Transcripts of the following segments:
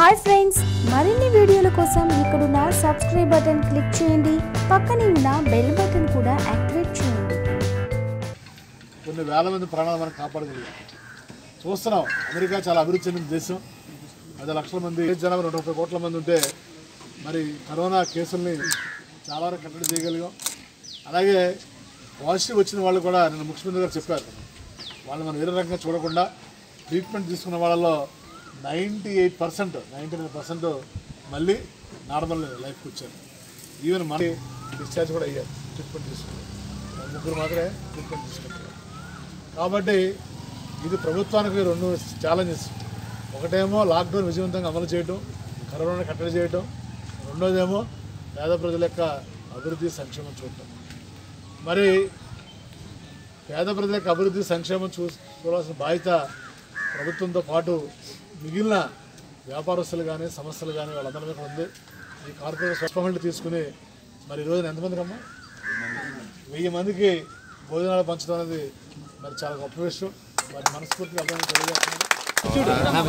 hi friends మరిన్ని వీడియోల కోసం ఇక్కడున్న సబ్స్క్రైబ్ బటన్ క్లిక్ చేయండి పక్కనే ఉన్న బెల్ బటన్ కూడా యాక్టివేట్ చేయండి కొన్ని వేల మంది ప్రాణాలు మనం కాపాడగలిగాం చూస్తున్నాం అమెరికా చాలా అభివృద్ధి చెందిన దేశం పది లక్షల మంది జనాభా నూట ముప్పై కోట్ల మంది ఉంటే మరి కరోనా కేసుల్ని చాలా వరకు కట్టడి చేయగలిగాం అలాగే పాజిటివ్ వచ్చిన వాళ్ళు కూడా నిన్న ముఖ్యమంత్రి గారు చెప్పారు వాళ్ళు మనం వేరే రకంగా చూడకుండా ట్రీట్మెంట్ తీసుకున్న వాళ్ళలో ninety eight percent ninety nine percent మళ్ళీ నార్మల్ లైఫ్కి వచ్చారు ఈవెన్ మన డిశ్చార్జ్ కూడా అయ్యారు ట్రీట్మెంట్ తీసుకున్నారు ముగ్గురు మాత్రమే ట్రీట్మెంట్ తీసుకుంటారు కాబట్టి ఇది ప్రభుత్వానికి రెండు ఛాలెంజెస్ ఒకటేమో లాక్డౌన్ విజయవంతంగా అమలు చేయటం కరోనా కట్టడి చేయటం రెండోదేమో పేద ప్రజల యొక్క అభివృద్ధి సంక్షేమం చూడటం మరి పేద ప్రజల యొక్క అభివృద్ధి సంక్షేమం చూ చూడాల్సిన బాధ్యత ప్రభుత్వంతో పాటు మిగిలిన వ్యాపారస్తులు కానీ సంస్థలు కానీ వాళ్ళందరి మీద ఉంది ఈ కార్పొరేట్ రెస్పాన్సిబిలిటీ తీసుకుని మరి ఈ రోజున ఎంతమందికి అమ్మా వెయ్యి మందికి భోజనాలు పంచడం అనేది మరి చాలా గొప్ప విషయం మరి మనస్ఫూర్తిగా అర్థం తెలియజేస్తున్నాను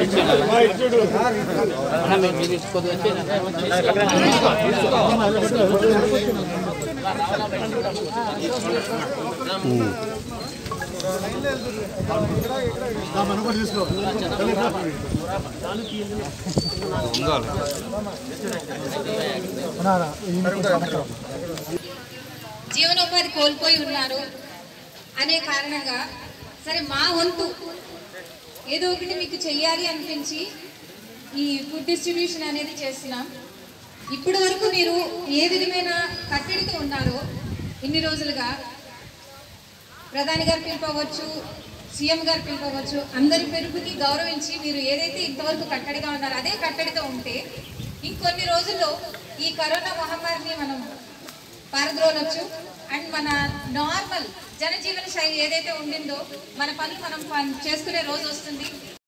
నా మనం కూడా తీసుకో జీవనోపాధి కోల్పోయి ఉన్నారు అనే కారణంగా సరే మా వంతు ఏదో ఒకటి మీకు చెయ్యాలి అనిపించి ఈ ఫుడ్ డిస్ట్రిబ్యూషన్ అనేది చేస్తున్నాం ఇప్పటి వరకు మీరు ఏ విధమైన కట్టడితో ఉన్నారో ఇన్ని రోజులుగా ప్రధాని గారు పిలుపవచ్చు సీఎం గారు పిలుపవచ్చు అందరి పెరుగుని గౌరవించి మీరు ఏదైతే ఇంతవరకు కట్టడిగా ఉన్నారో అదే కట్టడితో ఉంటే ఇంకొన్ని రోజుల్లో ఈ కరోనా మహమ్మారిని మనం పారద్రోలొచ్చు అండ్ మన నార్మల్ జనజీవన శైలి ఏదైతే ఉండిందో మన పనులు మనం పన్- చేసుకునే రోజు వస్తుంది